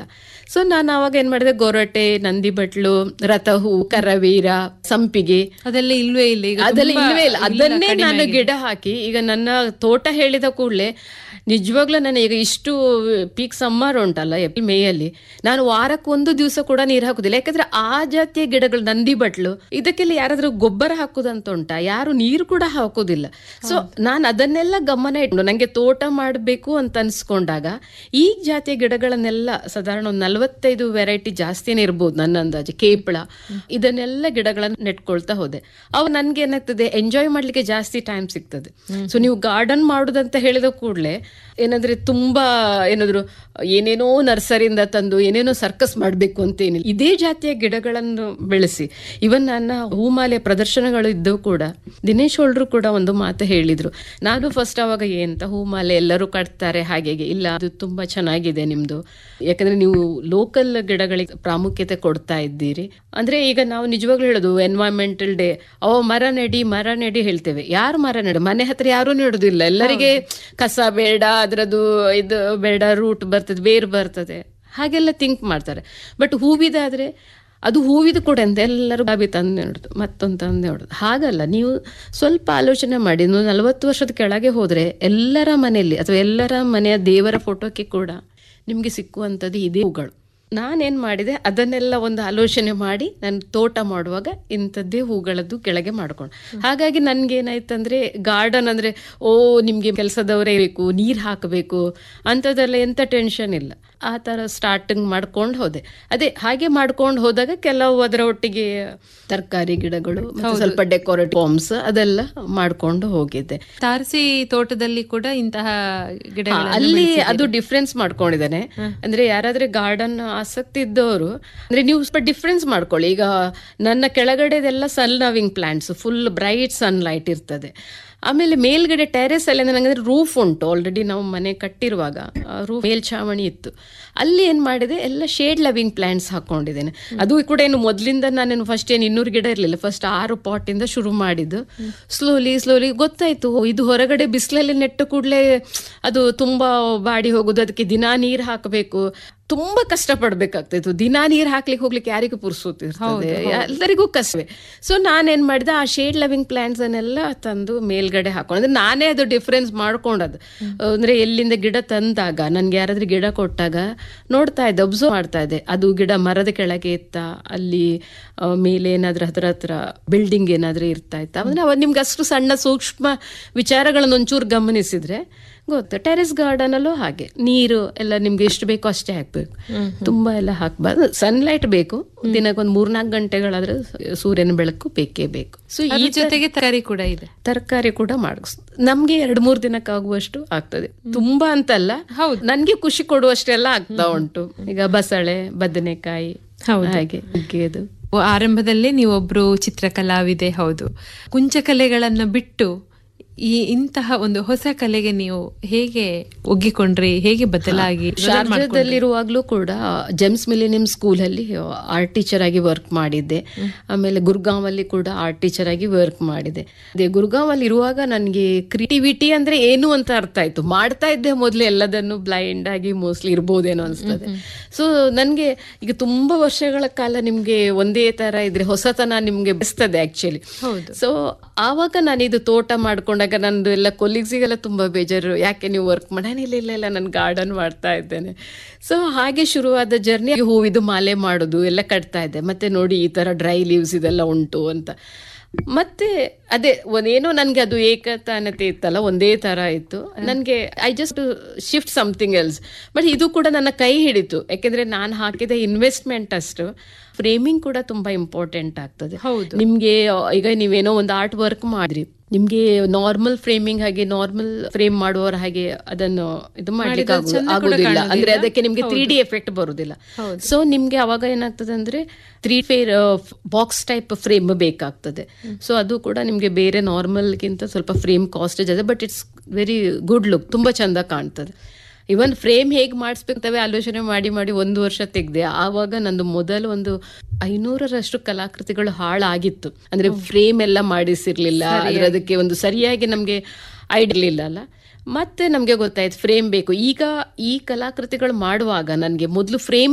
So ನಾನು ಅವಾಗ ಏನ್ ಮಾಡಿದೆ ಗೊರಟೆ ನಂದಿ ಬಟ್ಲು ರಥಹೂ ಕರವೀರ ಸಂಪಿಗೆ ಅದೆಲ್ಲ ಇಲ್ವೇ ಇಲ್ಲ ಈಗ ಅದೆಲ್ಲ ತುಂಬಾ ಇಲ್ವೇ ಇಲ್ಲ ಇಲ್ಲ, ಅದನ್ನೇ ಕಡಿಮೆ ನಾನು ಆಗಿದೆ. ಗಿಡ ಹಾಕಿ ಈಗ ನನ್ನ ತೋಟ ಹೇಳಿದ ಕೂಡಲೇ ನಿಜವಾಗ್ಲೂ ನಾನು ಈಗ ಇಷ್ಟು ಪೀಕ್ ಸಮ್ಮರ್ ಉಂಟಲ್ಲ ಏಪ್ರಿಲ್ ಮೇಯಲ್ಲಿ ನಾನು ವಾರಕ್ಕೆ ಒಂದು ದಿವಸ ಕೂಡ ನೀರು ಹಾಕುದಿಲ್ಲ ಯಾಕಂದ್ರೆ ಆ ಜಾತಿಯ ಗಿಡಗಳು ನಂದಿ ಬಟ್ಲು ಇದಕ್ಕೆಲ್ಲ ಯಾರಾದ್ರೂ ಗೊಬ್ಬರ ಹಾಕುದಂತ ಉಂಟಾ ಯಾರು ನೀರು ಕೂಡ ಹಾಕುದಿಲ್ಲ ಸೊ ನಾನು ಅದನ್ನೆಲ್ಲ ಗಮನ ಇಟ್ಟು ನಂಗೆ ತೋಟ ಮಾಡಬೇಕು ಅಂತ ಅನ್ಸ್ಕೊಂಡಾಗ ಈ ಜಾತಿಯ ಗಿಡಗಳನ್ನೆಲ್ಲ ಸಾಧಾರಣ ಒಂದು ನಲವತ್ತೈದು ವೆರೈಟಿ ಜಾಸ್ತಿನೇ ಇರ್ಬೋದು ನನ್ನ ಅಂದಾಜು ಕೇಪಳ ಇದನ್ನೆಲ್ಲ ಗಿಡಗಳನ್ನು ನೆಟ್ಕೊಳ್ತಾ ಹೋದೆ ಅವು ನನ್ಗೆ ಏನಾಗ್ತದೆ ಎಂಜಾಯ್ ಮಾಡ್ಲಿಕ್ಕೆ ಜಾಸ್ತಿ ಟೈಮ್ ಸಿಗ್ತದೆ ಸೊ ನೀವು ಗಾರ್ಡನ್ ಮಾಡುದಂತ ಹೇಳಿದ ಕೂಡಲೇ ಏನಂದ್ರೆ ತುಂಬಾ ಏನಾದ್ರು ಏನೇನೋ ನರ್ಸರಿಯಿಂದ ತಂದು ಏನೇನೋ ಸರ್ಕಸ್ ಮಾಡಬೇಕು ಅಂತ ಏನಿಲ್ಲ ಇದೇ ಜಾತಿಯ ಗಿಡಗಳನ್ನು ಬೆಳೆಸಿ ಇವನ್ ನನ್ನ ಹೂಮಾಲೆ ಪ್ರದರ್ಶನಗಳು ಇದ್ದವು ಕೂಡ ದಿನೇಶ್ ಹೊಳ್ರು ಕೂಡ ಒಂದು ಮಾತು ಹೇಳಿದ್ರು ನಾನು ಫಸ್ಟ್ ಅವಾಗ ಎಂತ ಹೂಮಾಲೆ ಎಲ್ಲರೂ ಕಟ್ತಾರೆ ಹಾಗೆ ಹೀಗೆ. ಇಲ್ಲ ಅದು ತುಂಬಾ ಚೆನ್ನಾಗಿದೆ ನಿಮ್ದು ಯಾಕಂದ್ರೆ ನೀವು ಲೋಕಲ್ ಗಿಡಗಳಿಗೆ ಪ್ರಾಮುಖ್ಯತೆ ಕೊಡ್ತಾ ಇದ್ದೀರಿ ಅಂದ್ರೆ ಈಗ ನಾವು ನಿಜವಾಗ್ಲೂ ಹೇಳೋದು ಎನ್ವೈರನ್ಮೆಂಟಲ್ ಡೇ ಅವ ಮರ ನೆಡಿ ಮರ ನೆಡಿ ಹೇಳ್ತೇವೆ ಯಾರು ಮರ ನೆಡ ಮನೆ ಹತ್ರ ಯಾರು ನೆಡುದಿಲ್ಲ ಎಲ್ಲರಿಗೆ ಕಸ ಬೇಡ ಅದ್ರದ್ದು ಇದು ಬೇಡ ರೂಟ್ ಬರ್ತದೆ ಬೇರು ಬರ್ತದೆ ಹಾಗೆಲ್ಲ ಥಿಂಕ್ ಮಾಡ್ತಾರೆ ಬಟ್ ಹೂವಿದಾದ್ರೆ ಅದು ಹೂವಿದು ಕೂಡ ಅಂತ ಎಲ್ಲರೂ ಬಾಬಿ ತಂದು ನೋಡುದು ಮತ್ತೊಂದು ತಂದು ನೋಡುದು ಹಾಗಲ್ಲ ನೀವು ಸ್ವಲ್ಪ ಆಲೋಚನೆ ಮಾಡಿ ನೀವು ನಲವತ್ತು ವರ್ಷದ ಕೆಳಗೆ ಹೋದ್ರೆ ಎಲ್ಲರ ಮನೆಯಲ್ಲಿ ಅಥವಾ ಎಲ್ಲರ ಮನೆಯ ದೇವರ ಫೋಟೋಕ್ಕೆ ಕೂಡ ನಿಮಗೆ ಸಿಕ್ಕುವಂಥದ್ದು ಇದೇ ಹೂಗಳು ನಾನೇನು ಮಾಡಿದೆ ಅದನ್ನೆಲ್ಲ ಒಂದು ಆಲೋಚನೆ ಮಾಡಿ ನಾನು ತೋಟ ಮಾಡುವಾಗ ಇಂಥದ್ದೇ ಹೂಗಳದ್ದು ಕೆಳಗೆ ಮಾಡ್ಕೊಂಡು ಹಾಗಾಗಿ ನನ್ಗೇನಾಯ್ತಂದ್ರೆ ಗಾರ್ಡನ್ ಅಂದ್ರೆ ಓ ನಿಮ್ಗೆ ಕೆಲಸದವರೇ ಬೇಕು ನೀರು ಹಾಕಬೇಕು ಅಂಥದ್ದೆಲ್ಲ ಎಂತ ಟೆನ್ಷನ್ ಇಲ್ಲ ಆ ಥರ ಸ್ಟಾರ್ಟಿಂಗ್ ಮಾಡ್ಕೊಂಡು ಹೋದೆ ಅದೇ ಹಾಗೆ ಮಾಡ್ಕೊಂಡು ಹೋದಾಗ ಕೆಲವು ಅದರ ಒಟ್ಟಿಗೆ ತರಕಾರಿ ಗಿಡಗಳು ಮತ್ತೆ ಸ್ವಲ್ಪ ಡೆಕೋರೇಟ್ ಫಾರ್ಮ್ಸ್ ಅದೆಲ್ಲ ಮಾಡ್ಕೊಂಡು ಹೋಗಿದ್ದೆ ತಾರಸಿ ತೋಟದಲ್ಲಿ ಕೂಡ ಇಂತಹ ಗಿಡ ಹಾ, ಅಲ್ಲಿ ಅದು ಡಿಫ್ರೆನ್ಸ್ ಮಾಡ್ಕೊಂಡಿದ್ದೇನೆ ಅಂದ್ರೆ ಯಾರಾದ್ರೆ ಗಾರ್ಡನ್ ಆಸಕ್ತಿ ಇದ್ದವರು ಅಂದ್ರೆ ನೀವು ಸ್ವಲ್ಪ ಡಿಫ್ರೆನ್ಸ್ ಮಾಡ್ಕೊಳ್ಳಿ ಈಗ ನನ್ನ ಕೆಳಗಡೆದೆಲ್ಲ sun loving plants full bright sunlight ಇರ್ತದೆ ಆಮೇಲೆ ಮೇಲ್ಗಡೆ ಟೆರೆಸ್ ಅಲ್ಲಿ ನಂಗಂದ್ರೆ ರೂಫ್ ಉಂಟು ಆಲ್ರೆಡಿ ನಾವು ಮನೆ ಕಟ್ಟಿರುವಾಗ ರೂಫ್ ಮೇಲ್ಛಾವಣಿ ಇತ್ತು ಅಲ್ಲಿ ಏನ್ ಮಾಡಿದೆ ಎಲ್ಲ ಶೇಡ್ ಲವಿಂಗ್ ಪ್ಲಾಂಟ್ಸ್ ಹಾಕೊಂಡಿದ್ದೇನೆ ಅದು ಕೂಡ ಏನು ಮೊದಲಿಂದ ನಾನೇನು ಫಸ್ಟ್ ಏನು ಇನ್ನೂರು ಗಿಡ ಇರಲಿಲ್ಲ ಫಸ್ಟ್ ಆರು ಪಾಟ್ ಇಂದ ಶುರು ಮಾಡಿದ್ದು ಸ್ಲೋಲಿ ಸ್ಲೋಲಿ ಗೊತ್ತಾಯ್ತು ಓ, ಇದು ಹೊರಗಡೆ ಬಿಸಿಲಲ್ಲಿ ನೆಟ್ಟ ಕೂಡಲೇ ಅದು ತುಂಬಾ ಬಾಡಿ ಹೋಗುದು ಅದಕ್ಕೆ ದಿನಾ ನೀರು ಹಾಕಬೇಕು ತುಂಬಾ ಕಷ್ಟ ಪಡ್ಬೇಕಾಗ್ತಿತ್ತು ದಿನಾ ನೀರು ಹಾಕ್ಲಿಕ್ಕೆ ಹೋಗ್ಲಿಕ್ಕೆ ಯಾರಿಗೂ ಪುರ್ಸೋತಿರ್ತದೆ ಎಲ್ಲರಿಗೂ ಕಷ್ಟವೇ ಸೊ ನಾನೇನ್ ಮಾಡಿದೆ ಆ ಶೇಡ್ ಲವಿಂಗ್ ಪ್ಲಾಂಟ್ಸ್ ಅನ್ನೆಲ್ಲ ತಂದು ಮೇಲ್ಗಡೆ ಹಾಕೊಂಡು ಅಂದ್ರೆ ನಾನೇ ಅದು ಡಿಫ್ರೆನ್ಸ್ ಮಾಡ್ಕೊಂಡದು ಅಂದ್ರೆ ಎಲ್ಲಿಂದ ಗಿಡ ತಂದಾಗ ನನ್ಗೆ ಯಾರಾದ್ರೂ ಗಿಡ ಕೊಟ್ಟಾಗ ನೋಡ್ತಾ ಇದ್ದೆ ಅಬ್ಸರ್ವ್ ಮಾಡ್ತಾ ಇದ್ದೆ ಅದು ಗಿಡ ಮರದ ಕೆಳಗೆ ಇತ್ತ ಅಲ್ಲಿ ಆ, ಮೇಲೆ ಏನಾದ್ರೂ ಹತ್ರ ಹತ್ರ ಬಿಲ್ಡಿಂಗ್ ಏನಾದ್ರೂ ಇರ್ತಾ ಇತ್ತ ಅಂದ್ರೆ ಅವಾಗ ನಿಮ್ಗೆ ಅಷ್ಟು ಸಣ್ಣ ಸೂಕ್ಷ್ಮ ವಿಚಾರಗಳನ್ನು ಒಂಚೂರು ಗಮನಿಸಿದ್ರೆ ಗೊತ್ತು ಟೆರೆಸ್ ಗಾರ್ಡನ್ ಅಲ್ಲೂ ಹಾಗೆ ನೀರು ಎಲ್ಲ ನಿಮ್ಗೆ ಎಷ್ಟು ಬೇಕೋ ಅಷ್ಟೇ ಹಾಕ್ಬೇಕು ತುಂಬಾ ಎಲ್ಲ ಹಾಕ್ಬಾರ್ದು ಸನ್ಲೈಟ್ ಬೇಕು ದಿನಕ್ಕೊಂದು ಮೂರ್ನಾಲ್ಕು ಗಂಟೆಗಳಾದ್ರೆ ಸೂರ್ಯನ ಬೆಳಕು ಬೇಕೇ ಬೇಕು ಸೊ ಈ ಈ ಜೊತೆಗೆ ತರಕಾರಿ ಕೂಡ ಇದೆ ತರಕಾರಿ ಕೂಡ ಮಾಡಿಸ್ ನಮ್ಗೆ ಎರಡ್ ಮೂರ್ ದಿನಕ್ಕಾಗುವಷ್ಟು ಆಗ್ತದೆ ತುಂಬಾ ಅಂತಲ್ಲ ಹೌದು ನನ್ಗೆ ಖುಷಿ ಕೊಡುವಷ್ಟೆಲ್ಲ ಆಗ್ತಾ ಉಂಟು ಈಗ ಬಸಳೆ ಬದನೆಕಾಯಿ ಹಾಗೆ ನುಗ್ಗೆದು ಆರಂಭದಲ್ಲೇ ನೀವೊಬ್ರು ಚಿತ್ರಕಲಾವಿದೆ ಹೌದು ಕುಂಚಕಲೆಗಳನ್ನ ಬಿಟ್ಟು ಈ ಇಂತಹ ಒಂದು ಹೊಸ ಕಲೆಗೆ ನೀವು ಹೇಗೆ ಒಗ್ಗಿಕೊಂಡ್ರಿ ಹೇಗೆ ಬದಲಾಗಿ ಶಾರ್ಜಾದಲ್ಲಿರುವಾಗ್ಲೂ ಕೂಡ ಜೆಮ್ಸ್ ಮಿಲಿನಿಯಂ ಸ್ಕೂಲ್ ಅಲ್ಲಿ ಆರ್ಟ್ ಟೀಚರ್ ಆಗಿ ವರ್ಕ್ ಮಾಡಿದ್ದೆ ಆಮೇಲೆ ಗುರ್ಗಾಂವ್ ಅಲ್ಲಿ ಕೂಡ ಆರ್ಟ್ ಟೀಚರ್ ಆಗಿ ವರ್ಕ್ ಮಾಡಿದೆ ಅದೇ ಗುರ್ಗಾಂವ್ ಅಲ್ಲಿ ಇರುವಾಗ ನನಗೆ ಕ್ರಿಯೇಟಿವಿಟಿ ಅಂದ್ರೆ ಏನು ಅಂತ ಅರ್ಥ ಆಯ್ತು ಮಾಡ್ತಾ ಇದ್ದೆ ಮೊದಲು ಎಲ್ಲದನ್ನು ಬ್ಲೈಂಡ್ ಆಗಿ ಮೋಸ್ಟ್ಲಿ ಇರ್ಬೋದೇನೋ ಅನ್ಸ್ತದೆ ಸೊ ನನ್ಗೆ ಈಗ ತುಂಬಾ ವರ್ಷಗಳ ಕಾಲ ನಿಮ್ಗೆ ಒಂದೇ ತರ ಇದ್ರೆ ಹೊಸತನ ನಿಮ್ಗೆ ಬೆಸ್ತದೆ ಆಕ್ಚುಲಿ ಸೊ ಆವಾಗ ನಾನು ಇದು ತೋಟ ಮಾಡ್ಕೊಂಡಾಗ ನಂದು ಎಲ್ಲ ಕೊಲೀಗ್ಸಿಗೆಲ್ಲ ತುಂಬಾ ಬೇಜಾರು ಯಾಕೆ ನೀವು ವರ್ಕ್ ಮಾಡ ಇಲ್ಲ ಇಲ್ಲ ಇಲ್ಲ ನಾನು ಗಾರ್ಡನ್ ಮಾಡ್ತಾ ಇದ್ದೇನೆ ಸೊ ಹಾಗೆ ಶುರುವಾದ ಜರ್ನಿ ಹೂವಿದು ಮಾಲೆ ಮಾಡೋದು ಎಲ್ಲ ಕಟ್ತಾ ಇದ್ದೆ ಮತ್ತೆ ನೋಡಿ ಈ ತರ ಡ್ರೈ ಲೀವ್ಸ್ ಇದೆಲ್ಲ ಉಂಟು ಅಂತ ಮತ್ತೆ ಅದೇ ಒಂದೇನೋ ನನ್ಗೆ ಅದು ಏಕತಾನತೆ ಇತ್ತಲ್ಲ ಒಂದೇ ತರ ಇತ್ತು ನನ್ಗೆ I just shift something else but ಇದು ಕೂಡ ನನ್ನ ಕೈ ಹಿಡಿತು ಯಾಕೆಂದ್ರೆ ನಾನು ಹಾಕಿದ ಇನ್ವೆಸ್ಟ್ಮೆಂಟ್ ಅಷ್ಟು ಫ್ರೇಮಿಂಗ್ ಕೂಡ ತುಂಬಾ ಇಂಪಾರ್ಟೆಂಟ್ ಆಗ್ತದೆ ನಿಮ್ಗೆ ಈಗ ನೀವೇನೋ ಒಂದು ಆರ್ಟ್ ವರ್ಕ್ ಮಾಡ್ರಿ ನಿಮ್ಗೆ ನಾರ್ಮಲ್ ಫ್ರೇಮಿಂಗ್ ಹಾಗೆ ನಾರ್ಮಲ್ ಫ್ರೇಮ್ ಮಾಡುವವರ ಹಾಗೆ ಅದನ್ನು ಇದು ಮಾಡ್ಲಿಕ್ಕೆ ಆಗು- ಆಗುದಿಲ್ಲ ಅಂದ್ರೆ ಅದಕ್ಕೆ ನಿಮ್ಗೆ ತ್ರೀ ಡಿ ಎಫೆಕ್ಟ್ ಬರುದಿಲ್ಲ ಸೊ ನಿಮ್ಗೆ ಅವಾಗ ಏನಾಗ್ತದೆ ಅಂದ್ರೆ three fair box type frame ಬೇಕಾಗ್ತದೆ ಸೊ ಅದು ಕೂಡ ನಿಮ್ಗೆ ಬೇರೆ ನಾರ್ಮಲ್ಗಿಂತ ಸ್ವಲ್ಪ ಫ್ರೇಮ್ ಕಾಸ್ಟ್ ಇದೆ but it's very good look ತುಂಬಾ ಚಂದ ಕಾಣ್ತದೆ ಇವನ್ ಫ್ರೇಮ್ ಹೇಗೆ ಮಾಡಿಸ್ಬೇಕಂತವೇ ಆಲೋಚನೆ ಮಾಡಿ ಮಾಡಿ ಒಂದು ವರ್ಷ ತೆಗ್ದೆ ಆವಾಗ ನಂದು ಮೊದಲು ಒಂದು ಐನೂರರಷ್ಟು ಕಲಾಕೃತಿಗಳು ಹಾಳಾಗಿತ್ತು ಅಂದ್ರೆ ಫ್ರೇಮ್ ಎಲ್ಲ ಮಾಡಿಸಿರ್ಲಿಲ್ಲ ಅಂದ್ರೆ ಅದಕ್ಕೆ ಒಂದು ಸರಿಯಾಗಿ ನಮ್ಗೆ ಐಡಿರ್ಲಿಲ್ಲ ಅಲ್ಲ ಮತ್ತೆ ನಮ್ಗೆ ಗೊತ್ತಾಯ್ತು ಫ್ರೇಮ್ ಬೇಕು ಈಗ ಈ ಕಲಾಕೃತಿಗಳು ಮಾಡುವಾಗ ನನ್ಗೆ ಮೊದಲು ಫ್ರೇಮ್